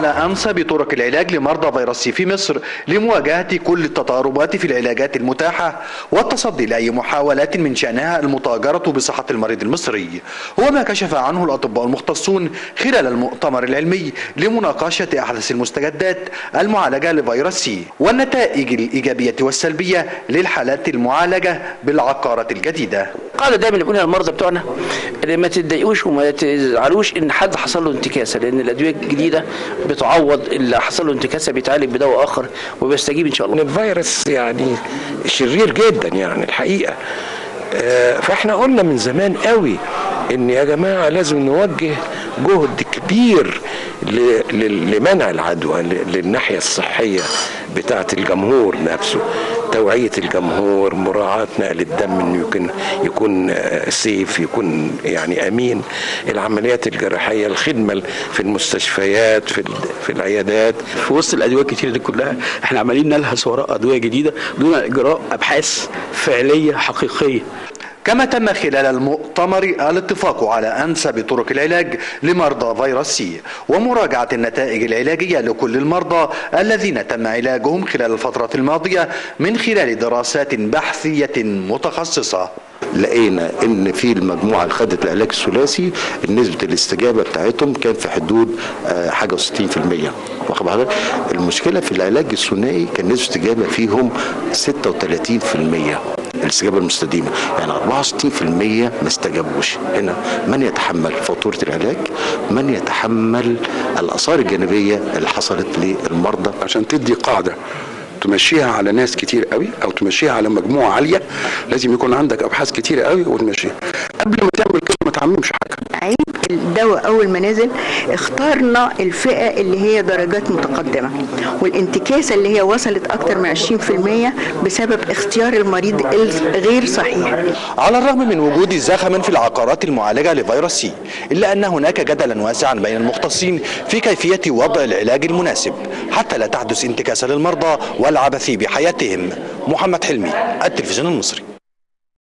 على أنسب طرق العلاج لمرضى فيروس سي في مصر لمواجهة كل التضاربات في العلاجات المتاحة والتصدي لأي محاولات من شأنها المتاجرة بصحة المريض المصري هو ما كشف عنه الأطباء المختصون خلال المؤتمر العلمي لمناقشة أحدث المستجدات المعالجة لفيروس سي والنتائج الإيجابية والسلبية للحالات المعالجة بالعقارة الجديدة قاعده دايما اللي بنقولها للمرضى بتوعنا إن ما تتضايقوش وما تزعلوش ان حد حصل له انتكاسه لان الادويه الجديده بتعوض اللي حصل له انتكاسه بيتعالج بدواء اخر وبيستجيب ان شاء ان الله الفيروس يعني شرير جدا يعني الحقيقه آه، فاحنا قلنا من زمان قوي ان يا جماعه لازم نوجه جهد كبير ل- ل- لمنع العدوى ل- للناحيه الصحيه بتاعه الجمهور نفسه توعيه الجمهور مراعاه نقل الدم انه يكون يكون آه، سيف يكون يعني امين العمليات الجراحيه الخدمه في المستشفيات في ال- في العيادات في وسط الادويه الكتيره دي كلها احنا عمالين نلهث وراء ادويه جديده دون اجراء ابحاث فعليه حقيقيه كما تم خلال المؤتمر الاتفاق على أنسب طرق العلاج لمرضى فيروس سي ومراجعة النتائج العلاجية لكل المرضى الذين تم علاجهم خلال الفترة الماضية من خلال دراسات بحثية متخصصة لقينا ان في المجموعه اللي خدت العلاج الثلاثي نسبه الاستجابه بتاعتهم كان في حدود آه، حاجه و60% واخد بالك المشكله في العلاج الثنائي كان نسبه الاستجابه فيهم 36% الاستجابه المستديمه يعني 64% ما استجابوش هنا من يتحمل فاتوره العلاج من يتحمل الاثار الجانبيه اللي حصلت للمرضى عشان تدي قاعده تمشيها على ناس كتير قوي او تمشيها على مجموعه عاليه لازم يكون عندك ابحاث كتير قوي وتمشيها قبل ما تعمل كده ما تعممش حاجه عيب الدواء اول ما نزل اخترنا الفئه اللي هي درجات متقدمه والانتكاسه اللي هي وصلت اكتر من 20% بسبب اختيار المريض الغير صحيح على الرغم من وجود زخم في العقارات المعالجة لفيروس سي إلا أن هناك جدلا واسعا بين المختصين في كيفية وضع العلاج المناسب حتى لا تحدث انتكاسة للمرضى والعبث بحياتهم محمد حلمي التلفزيون المصري